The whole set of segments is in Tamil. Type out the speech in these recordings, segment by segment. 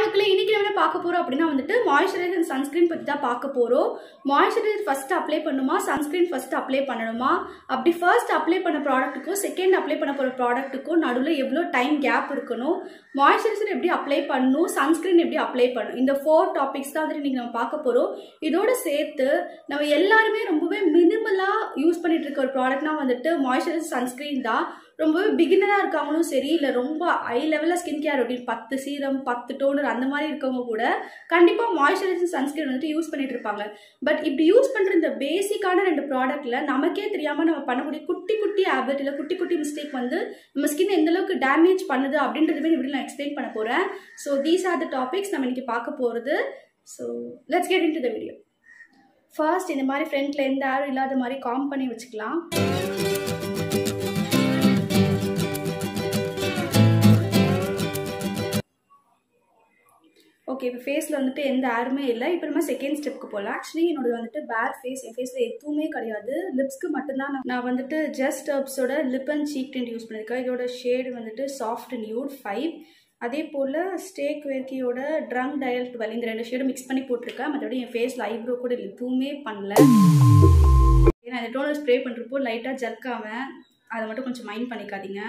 மக்களே இன்னைக்கு நம்ம என்ன பார்க்க போறோம் அப்படின்னா வந்துட்டு மாய்ஸ்சரைசர் சன்ஸ்கிரீன் பத்தி தான் பார்க்க போறோம் மாய்ஸ்சரைசர் ஃபர்ஸ்ட் அப்ளை பண்ணுமா சன்ஸ்கிரீன் ஃபர்ஸ்ட் அப்ளை பண்ணணுமா அப்படி ஃபர்ஸ்ட் அப்ளை பண்ண ப்ராடக்ட்டுக்கும் செகண்ட் அப்ளை பண்ண போற ப்ராடக்ட்டுக்கும் நடுவில் எவ்வளோ டைம் கேப் இருக்கணும் மாய்ஸ்சரைசர் எப்படி அப்ளை பண்ணணும் சன்ஸ்கிரீன் எப்படி அப்ளை பண்ணணும் இந்த ஃபோர் டாபிக்ஸ் தான் வந்துட்டு இன்னைக்கு நம்ம பார்க்க போறோம் இதோட சேர்த்து நம்ம எல்லாருமே ரொம்பவே மினிமலா யூஸ் பண்ணிட்டு இருக்க ஒரு ப்ராடக்ட்னா வந்துட்டு மாய்ஸ்சரைசர் சன்ஸ்கிரீன் தான் ரொம்பவே பிகினராக இருக்காங்களும் சரி இல்லை ரொம்ப ஹை லெவலில் ஸ்கின் கேர் ரொட்டீன் பத்து சீரம் பத்து டோனர் அந்த மாதிரி இருக்கவங்க கூட கண்டிப்பாக மாய்ஸ்சரைசர் சன்ஸ்கிரீன் வந்துட்டு யூஸ் பண்ணிட்டு இருப்பாங்க பட் இப்படி யூஸ் பண்ணுற இந்த பேசிக்கான ரெண்டு ப்ராடக்ட்டில் நமக்கே தெரியாமல் நம்ம பண்ணக்கூடிய குட்டி குட்டி ஹேபிட் இல்லை குட்டி குட்டி மிஸ்டேக் வந்து நம்ம ஸ்கின் எந்த அளவுக்கு டேமேஜ் பண்ணுது அப்படின்றதுமே இப்படி நான் எக்ஸ்பிளைன் பண்ண போகிறேன் so these are the topics நம்ம இன்னைக்கு பார்க்க போகிறது so let's get into the video first இந்த மாதிரி ஃப்ரண்ட்ல எந்த யாரும் இல்லாத மாதிரி காம் பண்ணி வச்சுக்கலாம் ஓகே இப்போ ஃபேஸில் வந்துட்டு எந்த ஆருமே இல்லை இப்போ நம்ம செகண்ட் ஸ்டெப்க்கு போகலாம் ஆக்சுவலி என்னோட வந்துட்டு பேர் ஃபேஸ் என் ஃபேஸில் எதுவுமே கிடையாது லிப்ஸ்க்கு மட்டும்தான் நான் நான் வந்துட்டு ஜஸ்ட் ஹர்ப்ஸோட lip and cheek tint use பண்ணியிருக்கேன் இதோட ஷேடு வந்துட்டு சாஃப்ட் நியூட் ஃபைவ் அதே போல் ஸ்டேக் வேர்க்கியோட ட்ரங் டயல் டுவெல் இந்த ரெண்டு ஷேடும் மிக்ஸ் பண்ணி போட்டிருக்கேன் மற்றபடி என் ஃபேஸில் ஐப்ரோ கூட எதுவுமே பண்ணல நான் இந்த டோனர் ஸ்ப்ரே பண்ணுறப்போ லைட்டாக ஜர்க்காவேன் அதை மட்டும் கொஞ்சம் மைண்ட் பண்ணிக்காதீங்க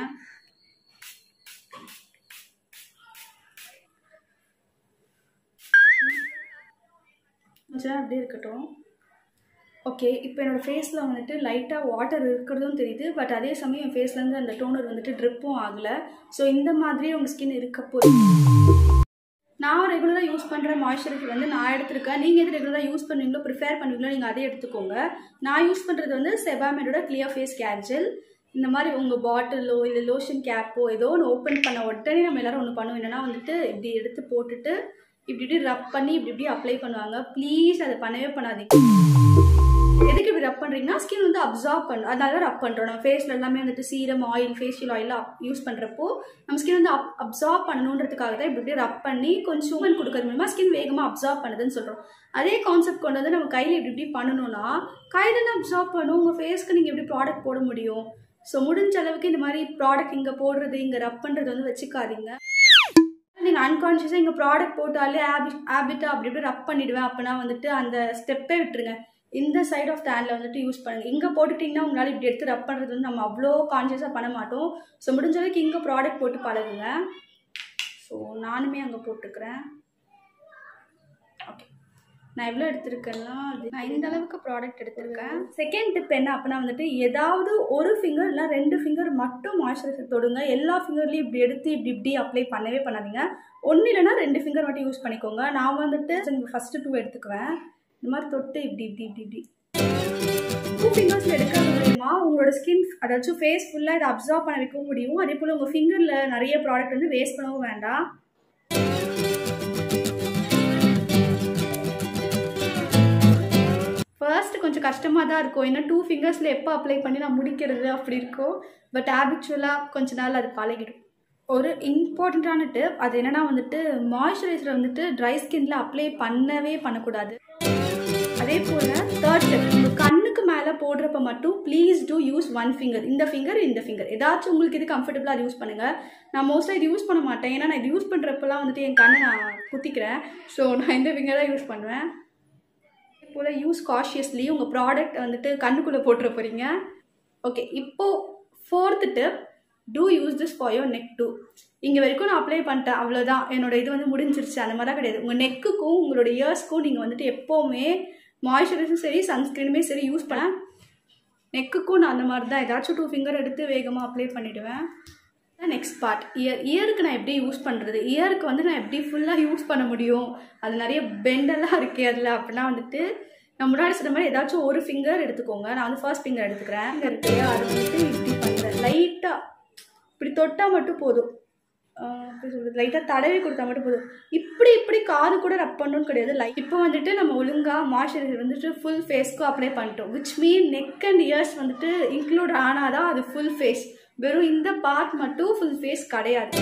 கொஞ்சம் அப்படியே இருக்கட்டும் ஓகே இப்போ என்னோடய ஃபேஸில் வந்துட்டு லைட்டாக வாட்டர் இருக்கிறதும் தெரியுது பட் அதே சமயம் என் ஃபேஸ்லேருந்து அந்த டோனர் வந்துட்டு ட்ரிப்பும் ஆகலை ஸோ இந்த மாதிரி உங்கள் ஸ்கின் இருக்கப்போ நான் ரெகுலராக யூஸ் பண்ணுற மாய்ஸ்சரைசர் வந்து நான் எடுத்திருக்கேன் நீங்கள் எது ரெகுலராக யூஸ் பண்ணுவீங்களோ ப்ரிஃபேர் பண்ணுவீங்களோ நீங்கள் அதே எடுத்துக்கோங்க நான் யூஸ் பண்ணுறது வந்து செபாமேடோட கிளியர் ஃபேஸ் கேர்ஜெல் இந்த மாதிரி உங்கள் பாட்டிலோ இல்லை லோஷன் கேப்போ ஏதோ ஒன்று ஓப்பன் பண்ண உடனே நம்ம எல்லோரும் ஒன்று பண்ணுவோம் என்னென்னா வந்துட்டு இப்படி எடுத்து போட்டுட்டு இப்படி இப்படி ரப் பண்ணி இப்படி இப்படி அப்ளை பண்ணுவாங்க ப்ளீஸ் அதை பண்ணவே பண்ணாதீங்க எதுக்கு இப்படி ரப் பண்ணுறீங்கன்னா ஸ்கின் வந்து அப்சார்ப் பண்ணும் அதனால தான் ரப் பண்ணுறோம் நம்ம ஃபேஸில் எல்லாமே வந்துட்டு சீரம் ஆயில் ஃபேஷியல் ஆயிலாம் யூஸ் பண்ணுறப்போ நம்ம ஸ்கின் வந்து அப் அப்சார்ப் பண்ணணுன்றதுக்காக தான் இப்படி இப்படி ரப் பண்ணி கொஞ்சம் மூமெண்ட் கொடுக்கறது மூலமா ஸ்கின் வேகமாக அப்சார்ப் பண்ணுதுன்னு சொல்கிறோம் அதே கான்செப்ட் கொண்டு வந்து நம்ம கையில் இப்படி இப்படி பண்ணணும்னா கையில் அப்சார்ப் பண்ணும் உங்கள் ஃபேஸ்க்கு நீங்கள் எப்படி ப்ராடக்ட் போட முடியும் ஸோ முடிஞ்ச அளவுக்கு இந்த மாதிரி ப்ராடக்ட் இங்கே போடுறது இங்கே ரப் பண்ணுறது வந்து வச்சுக்காதீங்க நீங்கள் அன்கான்ஷியஸாக இங்கே ப்ராடக்ட் போட்டாலே ஹேபிட் ஹேபிட்டாக அப்படி இப்படி ரப் பண்ணிவிடுவேன் அப்படின்னா வந்துட்டு அந்த ஸ்டெப்பே விட்டுருங்க இந்த சைட் ஆஃப் ஹேண்டில் வந்துட்டு யூஸ் பண்ணுங்கள் இங்கே போட்டுட்டிங்கன்னா உங்களால் இப்படி எடுத்து ரப் பண்ணுறது வந்து நம்ம அவ்வளோ கான்ஷியஸாக பண்ண மாட்டோம் ஸோ முடிஞ்ச அளவுக்கு இங்கே ப்ராடக்ட் போட்டு பழகுங்க ஸோ நானுமே அங்கே போட்டுக்கிறேன் ஓகே நான் எவ்வளோ எடுத்திருக்கேன்னா நான் இந்த அளவுக்கு ப்ராடக்ட் எடுத்திருக்கேன் செகண்ட் டிப் என்ன அப்படின்னா வந்துட்டு ஏதாவது ஒரு ஃபிங்கர் இல்லை ரெண்டு ஃபிங்கர் மட்டும் மாய்ஸ்சரைசர் தொடுங்க எல்லா ஃபிங்கர்லேயும் இப்படி எடுத்து இப்படி இப்படி அப்ளை பண்ணவே பண்ணாதீங்க ஒன்று இல்லைன்னா ரெண்டு ஃபிங்கர் மட்டும் யூஸ் பண்ணிக்கோங்க நான் வந்துட்டு ஃபஸ்ட்டு டூ எடுத்துக்குவேன் இந்த மாதிரி தொட்டு இப்படி இப்படி இப்படி இப்படி டூ ஃபிங்கர்ஸில் எடுக்கிறது மூலயமா உங்களோட ஸ்கின் அதாச்சும் ஃபேஸ் ஃபுல்லாக இதை அப்சர்வ் பண்ண வைக்கவும் முடியும் அதே போல் உங்கள் ஃபிங்கரில் நிறைய ப்ராடக்ட் வந்து வேஸ்ட் பண்ணவும் வேண்டாம் ஃபர்ஸ்ட் கொஞ்சம் கஷ்டமாக தான் இருக்கும் ஏன்னா டூ ஃபிங்கர்ஸில் எப்போ அப்ளை பண்ணி நான் முடிக்கிறது அப்படி இருக்கும் பட் ஹேபிச்சுவலாக கொஞ்ச நாள் அது பழகிடும் ஒரு இம்பார்ட்டண்ட்டான டிப் அது என்னென்னா வந்துட்டு மாய்ஸ்சரைசரை வந்துட்டு ட்ரை ஸ்கின்ல அப்ளை பண்ணவே பண்ணக்கூடாது அதே போல் தேர்ட் டிப் உங்கள் கண்ணுக்கு மேலே போடுறப்ப மட்டும் please do use one finger இந்த ஃபிங்கர் இந்த ஃபிங்கர் ஏதாச்சும் உங்களுக்கு இது கம்ஃபர்டபுளாக அது யூஸ் பண்ணுங்கள் நான் மோஸ்ட்டாக இது யூஸ் பண்ண மாட்டேன் ஏன்னா நான் இது யூஸ் பண்ணுறப்பெல்லாம் வந்துட்டு என் கண்ணை நான் குத்திக்கிறேன் ஸோ நான் இந்த ஃபிங்கர் தான் யூஸ் பண்ணுவேன் அதே போல் யூஸ் காஷியஸ்லி உங்கள் ப்ராடக்ட் வந்துட்டு கண்ணுக்குள்ளே போட்டுற போகிறீங்க ஓகே இப்போது fourth tip do use this for your neck too இங்கே வரைக்கும் நான் அப்ளை பண்ணிட்டேன் அவ்வளோதான் என்னோட இது வந்து முடிஞ்சிருச்சு அந்த மாதிரிலாம் கிடையாது உங்கள் நெக்குக்கும் உங்களோட இயர்ஸ்க்கும் நீங்கள் வந்துட்டு எப்போவுமே மாய்ஸ்சரைசரும் சரி சன்ஸ்க்ரீனுமே சரி யூஸ் பண்ண நெக்குக்கும் நான் அந்த மாதிரி தான் ஏதாச்சும் டூ ஃபிங்கர் எடுத்து வேகமாக அப்ளை பண்ணிவிடுவேன் நெக்ஸ்ட் பார்ட் இயர் இயருக்கு நான் எப்படி யூஸ் பண்ணுறது இயருக்கு வந்து நான் எப்படி ஃபுல்லாக யூஸ் பண்ண முடியும் அது நிறைய பெண்டெல்லாம் இருக்கே அதில் அப்படின்னா வந்துட்டு நான் முன்னாடி சொன்ன மாதிரி ஏதாச்சும் ஒரு ஃபிங்கர் எடுத்துக்கோங்க நான் வந்து ஃபர்ஸ்ட் ஃபிங்கர் எடுத்துக்கிறேன் இங்கே இருக்கு அது வந்துட்டு இப்படி பண்ணுறேன் லைட்டாக இப்படி தொட்டால் மட்டும் போதும் எப்படி சொல்கிறது லைட்டாக தடவி கொடுத்தா மட்டும் போதும் இப்படி இப்படி காது கூட ரப் பண்ணணும்னு கிடையாது லைக் இப்போ வந்துட்டு நம்ம ஒழுங்காக மாய்ஸ்சரைசர் வந்துட்டு ஃபுல் ஃபேஸ்க்கும் அப்ளை பண்ணிட்டோம் which mean neck and ears வந்துட்டு இன்க்ளூட் ஆனால் தான் அது ஃபுல் ஃபேஸ் வெறும் இந்த பார்ட் மட்டும் ஃபுல் ஃபேஸ் கிடையாது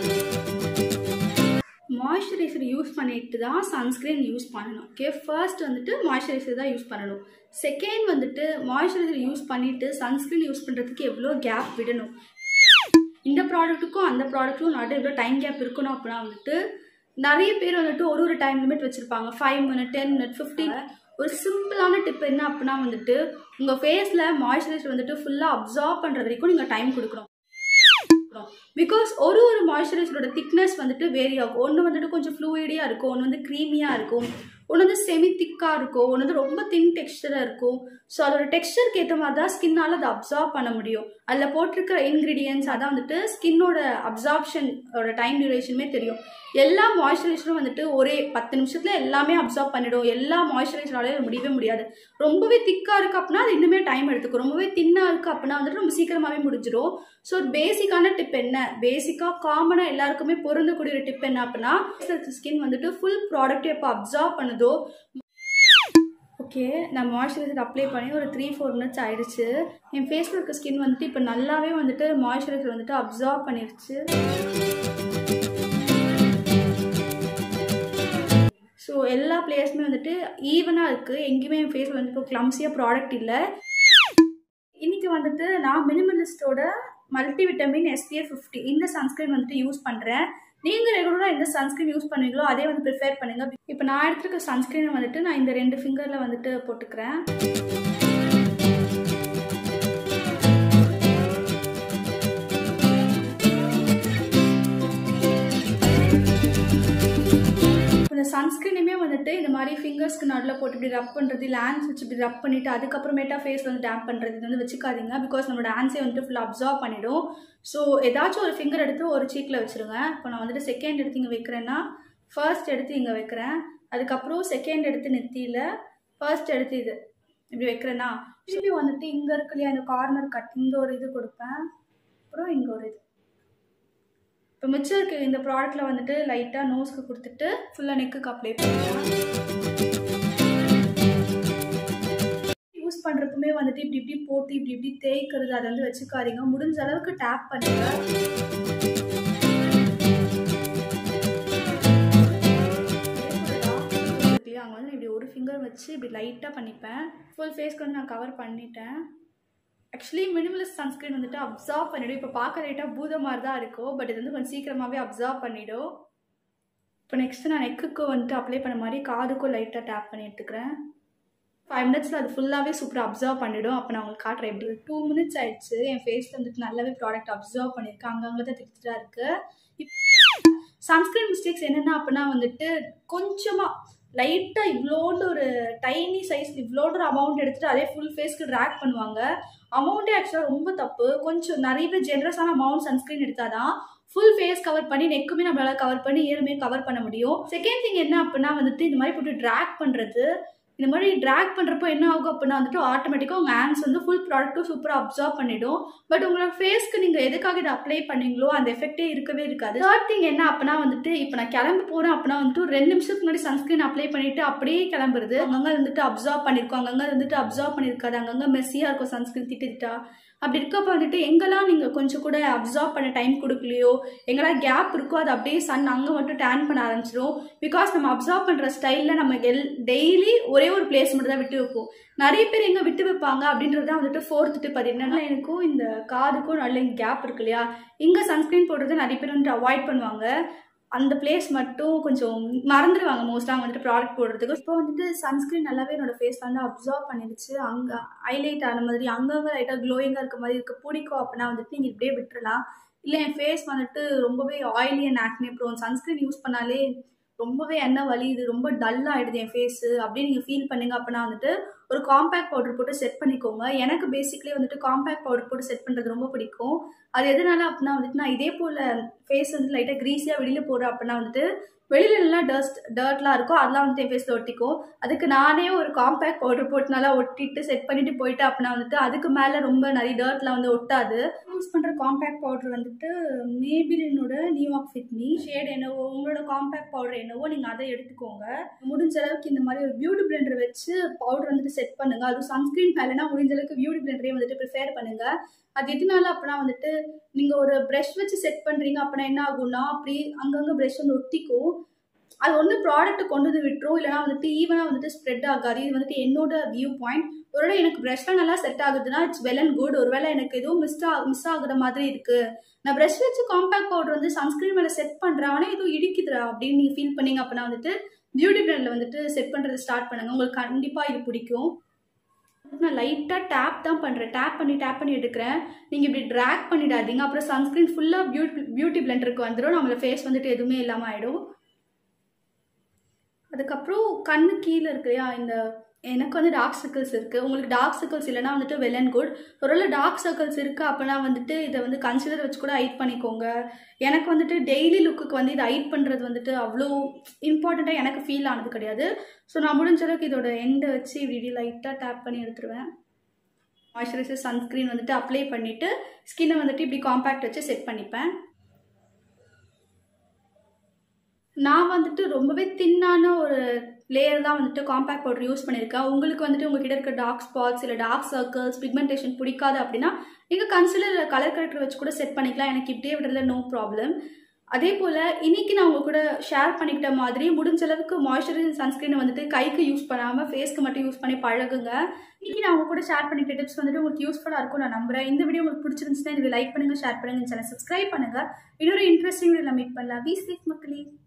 மாய்ஸ்சரைசர் யூஸ் பண்ணிட்டு தான் சன்ஸ்க்ரீன் யூஸ் பண்ணணும் ஓகே ஃபர்ஸ்ட் வந்துட்டு மாய்ஸ்சரைசர் தான் யூஸ் பண்ணணும் செகண்ட் வந்துட்டு மாய்ஸ்சரைசர் யூஸ் பண்ணிவிட்டு சன்ஸ்க்ரீன் யூஸ் பண்ணுறதுக்கு எவ்வளோ கேப் விடணும் இந்த ப்ராடக்ட்டுக்கும் அந்த ப்ராடக்ட்டுக்கும் நடு எவ்வளோ டைம் கேப் இருக்கணும் அப்படின்னா வந்துட்டு நிறைய பேர் வந்துட்டு ஒரு ஒரு டைம் லிமிட் வச்சுருப்பாங்க five minute ten minute fifteen ஒரு சிம்பிளான டிப் என்ன அப்படின்னா வந்துட்டு உங்கள் ஃபேஸில் மாய்ஸ்சரைசர் வந்துட்டு ஃபுல்லாக அப்சார்ப் பண்ணுற வரைக்கும் நீங்கள் டைம் கொடுக்கணும் பிகாஸ் ஒரு ஒரு மாய்ஸ்சரைசரோட திக்னஸ் வந்துட்டு வேரி ஆகும் ஒன்று வந்துட்டு கொஞ்சம் ஃப்ளூயிடியாக இருக்கும் ஒன்று வந்து க்ரீமியாக இருக்கும் ஒன்று வந்து செமி திக்காக இருக்கும் ஒன்று வந்து ரொம்ப தின் டெக்ஸ்டராக இருக்கும் ஸோ அதோட டெக்ஸ்டருக்கு ஏற்ற மாதிரி தான் ஸ்கின்னால் அதை அப்சார்ப் பண்ண முடியும் அதில் போட்டிருக்கிற இன்க்ரீடியன்ஸ் அதான் வந்துட்டு ஸ்கின்னோட அப்சார்ப்ஷனோட டைம் டியூரேஷனுமே தெரியும் எல்லா மாய்ஸ்சரைசரும் வந்துட்டு ஒரே பத்து நிமிஷத்தில் எல்லாமே அப்சார்ப் பண்ணிடும் எல்லா மாய்ஸ்சரைசராலையும் முடியவே முடியாது ரொம்பவே திக்காக இருக்குது அப்படின்னா அது இன்னுமே டைம் எடுத்துக்கும் ரொம்பவே தின்னாக இருக்குது அப்படின்னா வந்துட்டு ரொம்ப சீக்கிரமாகவே முடிஞ்சிடும் ஸோ பேசிக்கான டிப் என்ன பேசிக்காக காமனாக எல்லாருக்குமே பொருந்தக்கூடிய ஒரு டிப் என்ன அப்படின்னா ஸ்கின் வந்துட்டு ஃபுல் ப்ராடக்ட் எப்போ அப்சார்ப் பண்ணுதோ ஓகே நான் மாய்ஸ்சரைசர் அப்ளை பண்ணி ஒரு த்ரீ ஃபோர் மினிட்ஸ் ஆயிடுச்சு என் ஃபேஸில் இருக்க ஸ்கின் வந்துட்டு இப்போ நல்லாவே வந்துட்டு மாய்ஸ்சரைசர் வந்துட்டு அப்சார்ப் பண்ணிருச்சு ஸோ எல்லா பிளேஸுமே வந்துட்டு ஈவனாக இருக்குது எங்கேயுமே என் ஃபேஸில் வந்துட்டு இப்போ க்ளம்ஸியாக ப்ராடக்ட் இல்லை இன்றைக்கி வந்துட்டு நான் மினிமலிஸ்டோட மல்டி விட்டமின் எஸ்பிஎஃப் ஃபிஃப்டி இந்த சன்ஸ்க்ரீன் வந்துட்டு யூஸ் பண்ணுறேன் நீங்கள் ரெகுலராக எந்த சன்ஸ்க்ரீன் யூஸ் பண்ணுவீங்களோ அதே வந்து ப்ரிஃபேர் பண்ணுங்கள் இப்போ நான் எடுத்துருக்க சன்ஸ்க்ரீனை வந்துட்டு நான் இந்த ரெண்டு ஃபிங்கரில் வந்துட்டு போட்டுக்கிறேன் இந்த சன்ஸ்க்ரீனுமே வந்துட்டு இந்த மாதிரி ஃபிங்கர்ஸ்க்கு நடுவில் போட்டு இப்படி ரப் பண்ணுறது இல்லை ஹேண்ட்ஸ் வச்சு இப்படி ரப் பண்ணிவிட்டு அதுக்கப்புறமேட்டா ஃபேஸ் வந்து டேப் பண்ணுறது இது வந்து வச்சுக்காதீங்க பிகாஸ் நம்மளோட ஹேண்ட்ஸே வந்துட்டு ஃபுல்லாக அப்சார்ப் பண்ணிவிடும் ஸோ ஏதாச்சும் ஒரு ஃபிங்கர் எடுத்து ஒரு சீக்கில் வச்சுருங்க இப்போ நான் வந்துட்டு செகண்ட் எடுத்து இங்கே வைக்கிறேன்னா ஃபர்ஸ்ட் எடுத்து இங்கே வைக்கிறேன் அதுக்கப்புறம் செகண்ட் எடுத்து நெத்தியில் ஃபர்ஸ்ட் எடுத்து இது இப்படி வைக்கிறேன்னா திருப்பி வந்துட்டு இங்கே இருக்கு இல்லையா இந்த கார்னர் கட் இங்கே ஒரு இது கொடுப்பேன் அப்புறம் இங்கே ஒரு இது இப்போ மிச்சம் இருக்க இந்த ப்ராடக்ட்டில் வந்துட்டு லைட்டாக நோஸ்க்கு கொடுத்துட்டு ஃபுல்லாக நெக்குக்கு அப்ளை பண்ணுவேன் யூஸ் பண்ணுறப்பமே வந்துட்டு இப்படி இப்படி போட்டு இப்படி இப்படி தேய்க்கிறது அதை வந்து வச்சுக்காதீங்க முடிஞ்ச அளவுக்கு டேப் பண்ணுங்க அங்கே வந்து இப்படி ஒரு ஃபிங்கர் வச்சு இப்படி லைட்டாக பண்ணிப்பேன் ஃபுல் ஃபேஸ்க்கு வந்து நான் கவர் பண்ணிட்டேன் ஆக்சுவலி மினிமலிஸ்ட் சன்ஸ்க்ரீன் வந்துட்டு அப்சார்ப் பண்ணிவிடும் இப்போ பார்க்க லைட்டாக பூத மாதிரி தான் இருக்கும் பட் இது வந்து கொஞ்சம் சீக்கிரமாகவே அப்சார்ப் பண்ணிவிடும் இப்போ நெக்ஸ்ட்டு நான் நெக்குக்கு வந்துட்டு அப்ளை பண்ண மாதிரி காதுக்கும் லைட்டாக டேப் பண்ணி எடுத்துக்கிறேன் ஃபைவ் மினிட்ஸில் அது ஃபுல்லாகவே சூப்பராக அப்சர்வ் பண்ணிவிடும் அப்போ நான் உங்களுக்கு காட்டுறேன் எப்படி டூ மினிட்ஸ் ஆயிடுச்சு என் ஃபேஸில் வந்துட்டு நல்லாவே ப்ராடக்ட் அப்சர்வ் பண்ணியிருக்கேன் அங்கங்கே தான் திட்டு தான் இருக்குது சன்ஸ்க்ரீன் மிஸ்டேக்ஸ் என்னென்னா அப்படின்னா வந்துட்டு கொஞ்சமாக லைட்டாக இவ்வளோண்டு ஒரு டைனி சைஸ் இவ்வளோண்டு ஒரு அமௌண்ட் எடுத்துகிட்டு அதே ஃபுல் ஃபேஸ்க்கு ட்ராக் பண்ணுவாங்க அமௌண்ட்டே ஆக்சுவலாக ரொம்ப தப்பு கொஞ்சம் நிறைய பேர் ஜென்ரஸான அமௌண்ட் சன்ஸ்க்ரீன் எடுத்தால் தான் ஃபுல் ஃபேஸ் கவர் பண்ணி நெக்குமே நம்மளால் கவர் பண்ணி இயருமே கவர் பண்ண முடியும் செகண்ட் திங் என்ன அப்படின்னா வந்துட்டு இந்த மாதிரி போட்டு ட்ராக் பண்ணுறது இந்த மாதிரி ட்ராக் பண்ணுறப்போ என்ன ஆகும் அப்படின்னா வந்துட்டு ஆட்டோமேட்டிக்காக உங்கள் ஹேண்ட்ஸ் வந்து ஃபுல் ப்ராடக்ட்டும் சூப்பராக அப்சர்வ் பண்ணிடும் பட் உங்களோட ஃபேஸ்க்கு நீங்கள் எதுக்காக இதை அப்ளை பண்ணீங்களோ அந்த எஃபெக்டே இருக்கவே இருக்காது தேர்ட் திங் என்ன அப்படின்னா வந்துட்டு இப்போ நான் கிளம்பி போகிறேன் அப்படின்னா வந்துட்டு ஒரு ரெண்டு நிமிஷத்துக்கு முன்னாடி சன்ஸ்க்ரீன் அப்ளை பண்ணிவிட்டு அப்படியே கிளம்புறது அங்கங்கே வந்துட்டு அப்சர்வ் பண்ணியிருக்கோம் அங்கங்கே வந்துட்டு அப்சர்வ் பண்ணியிருக்காது அங்கங்கே மெஸ்ஸியாக இருக்கும் சன்ஸ்க்ரீன் திட்டு திட்டா அப்படி இருக்கப்போ வந்துட்டு எங்கெல்லாம் நீங்கள் கொஞ்சம் கூட அப்சர்வ் பண்ண டைம் கொடுக்கலையோ எங்கெல்லாம் கேப் இருக்கோ அது அப்படியே சன் அங்கே மட்டும் டேன் பண்ண ஆரம்பிச்சிடும் பிகாஸ் நம்ம அப்சர்வ் பண்ணுற ஸ்டைலில் நம்ம எல் டெய்லி ஒரே ஒரு பிளேஸ் மட்டும் தான் விட்டு வைப்போம் நிறைய பேர் எங்கே விட்டு வைப்பாங்க அப்படின்றது தான் வந்துட்டு ஃபோர்த் டிப் அது என்னன்னா எனக்கும் இந்த காதுக்கும் நல்ல கேப் இருக்கு இல்லையா இங்கே சன்ஸ்க்ரீன் போடுறதை நிறைய பேர் வந்துட்டு அவாய்ட் பண்ணுவாங்க அந்த பிளேஸ் மட்டும் கொஞ்சம் மறந்துடுவாங்க மோஸ்ட்டாக வந்துட்டு ப்ராடக்ட் போடுறதுக்கு இப்போ வந்துட்டு சன்ஸ்க்ரீன் நல்லாவே என்னோட ஃபேஸ் வந்து அப்சர்வ் பண்ணிடுச்சு அங்கே ஹைலைட் ஆன மாதிரி அங்கங்கே லைட்டாக க்ளோயிங்காக இருக்க மாதிரி இருக்க பிடிக்கும் அப்படின்னா வந்துட்டு நீங்கள் இப்படியே விட்டுறலாம் இல்லை என் ஃபேஸ் வந்துட்டு ரொம்பவே oily and acne prone sunscreen use பண்ணாலே ரொம்பவே எண்ணெய் வலியுது ரொம்ப டல் ஆகிடுது என் ஃபேஸு அப்படின்னு நீங்கள் ஃபீல் பண்ணீங்க அப்படின்னா வந்துட்டு ஒரு காம்பேக்ட் பவுடர் போட்டு செட் பண்ணிக்கோங்க எனக்கு பேசிக்லி வந்துட்டு காம்பேக்ட் பவுடர் போட்டு செட் பண்ணுறது ரொம்ப பிடிக்கும் அது எதனால அப்படின்னா வந்துட்டு நான் இதே போல் ஃபேஸ் வந்து லைட்டாக க்ரீஸியாக வெளியில் போடுறேன் அப்படின்னா வந்துட்டு வெளியிலலாம் டஸ்ட் டர்ட்லாம் இருக்கும் அதெல்லாம் வந்துட்டு என் ஃபேஸில் ஒட்டிக்கும் அதுக்கு நானே ஒரு காம்பேக்ட் பவுடர் போட்டு நல்லா ஒட்டிட்டு செட் பண்ணிட்டு போயிட்டு அப்படின்னா வந்துட்டு அதுக்கு மேலே ரொம்ப நிறைய டர்ட்லாம் வந்து ஒட்டாது யூஸ் பண்ணுற காம்பேக்ட் பவுடர் வந்துட்டு மேபிலினோட நியூயார்க் ஃபிட்மி ஷேட் என்னவோ உங்களோட காம்பேக்ட் பவுடர் என்னவோ நீங்கள் அதை எடுத்துக்கோங்க முடிஞ்ச அளவுக்கு இந்த மாதிரி ஒரு பியூட்டி பிளெண்டர் வச்சு பவுடர் வந்துட்டு செட் பண்ணுங்கள் அதுவும் சன்ஸ்க்ரீன் மேலேனா முடிஞ்ச அளவுக்கு பியூட்டி பிளெண்டரே வந்துட்டு ப்ரிஃபேர் பண்ணுங்கள் அது எதனால அப்படின்னா வந்துட்டு நீங்கள் ஒரு ப்ரஷ் வச்சு செட் பண்ணுறீங்க அப்படின்னா என்ன ஆகும்னா அப்படி அங்கங்கே ப்ரஷ் வந்து ஒட்டிக்கும் அது ஒன்று ப்ராடக்ட் கொண்டு வந்து விட்டுரும் இல்லைனா வந்துட்டு ஈவனாக வந்துட்டு ஸ்ப்ரெட் ஆகாது இது வந்துட்டு என்னோட வியூ பாயிண்ட் ஒருவேளை எனக்கு ப்ரஷ்லாம் நல்லா செட் ஆகுதுன்னா இட்ஸ் வெல் அண்ட் குட் ஒருவேளை எனக்கு எதுவும் மிஸ் ஆ மிஸ் ஆகுற மாதிரி இருக்குது நான் ப்ரஷ் வச்சு காம்பேக்ட் பவுடர் வந்து சன்ஸ்க்ரீன் மேலே செட் பண்ணுறேன் ஆனால் எதுவும் இடிக்குதுடா அப்படின்னு நீங்கள் ஃபீல் பண்ணீங்க அப்படின்னா வந்துட்டு பியூட்டி பிராண்டில் வந்துட்டு செட் பண்ணுறது ஸ்டார்ட் பண்ணுங்கள் உங்களுக்கு கண்டிப்பாக இது பிடிக்கும் நான் லைட்டாக டேப் தான் பண்ணுறேன் டேப் பண்ணி டேப் பண்ணி எடுக்கிறேன் நீங்கள் இப்படி ட்ராக் பண்ணிடாதீங்க அப்புறம் சன்ஸ்க்ரீன் ஃபுல்லாக பியூட்டி பியூட்டி பிளெண்டருக்கு வந்துடும் நம்மள ஃபேஸ் வந்துட்டு எதுவுமே இல்லாமல் ஆகிடும் அதுக்கப்புறம் கண்ணு கீழே இருக்கு இல்லையா இந்த எனக்கு வந்து டார்க் சர்க்கிள்ஸ் இருக்குது உங்களுக்கு டார்க் சர்க்கிள்ஸ் இல்லைனா வந்துட்டு வெல் அண்ட் குட் ஒருவேளை டார்க் சர்க்கிள்ஸ் இருக்குது அப்படின்னா வந்துட்டு இதை வந்து கன்சிடர் வச்சு கூட ஹைட் பண்ணிக்கோங்க எனக்கு வந்துட்டு டெய்லி லுக்குக்கு வந்து இதை ஹைட் பண்ணுறது வந்துட்டு அவ்வளோ இம்பார்ட்டண்ட்டாக எனக்கு ஃபீல் ஆனது கிடையாது ஸோ நான் முடிஞ்ச அளவுக்கு இதோட எண்டை வச்சு இப்படி லைட்டாக டேப் பண்ணி எடுத்துருவேன் மாய்ஸ்சரைசர் சன்ஸ்க்ரீன் வந்துட்டு அப்ளை பண்ணிவிட்டு ஸ்கின்னை வந்துட்டு இப்படி காம்பேக்ட் வச்சு செட் பண்ணிப்பேன் நான் வந்துட்டு ரொம்பவே தின்னான ஒரு லேயர் தான் வந்துட்டு காம்பேக்ட் பவுடர் யூஸ் பண்ணியிருக்கேன் உங்களுக்கு வந்துட்டு உங்ககிட்ட இருக்க டார்க் ஸ்பாட்ஸ் இல்லை டார்க் சர்க்கிள்ஸ் பிக்மெண்டேஷன் பிடிக்காது அப்படின்னா நீங்கள் கன்சிலர் கலர் கரெக்டர் வச்சு கூட செட் பண்ணிக்கலாம் எனக்கு இப்படியே விடுறதுல நோ ப்ராப்ளம் அதே போல் இன்னைக்கு நான் உங்க கூட ஷேர் பண்ணிக்கிட்ட மாதிரி முடிஞ்ச அளவுக்கு மாய்ஸ்சரைசர் சன்ஸ்க்ரீனை வந்துட்டு கைக்கு யூஸ் பண்ணாமல் ஃபேஸ்க்கு மட்டும் யூஸ் பண்ணி பழகுங்க இன்னைக்கு நான் உங்க கூட ஷேர் பண்ணிக்கிட்ட டிப்ஸ் வந்துட்டு உங்களுக்கு யூஸ்ஃபுல்லாக இருக்கும் நான் நம்புறேன் இந்த வீடியோ உங்களுக்கு பிடிச்சிருந்துச்சுன்னா இது லைக் பண்ணுங்கள் ஷேர் பண்ணுங்கள் சேனல் சப்ஸ்கிரைப் பண்ணுங்கள் இன்னொரு இன்ட்ரெஸ்டிங் வீடியோவில் மீட் பண்ணலாம் வி சேஃப் மக்களே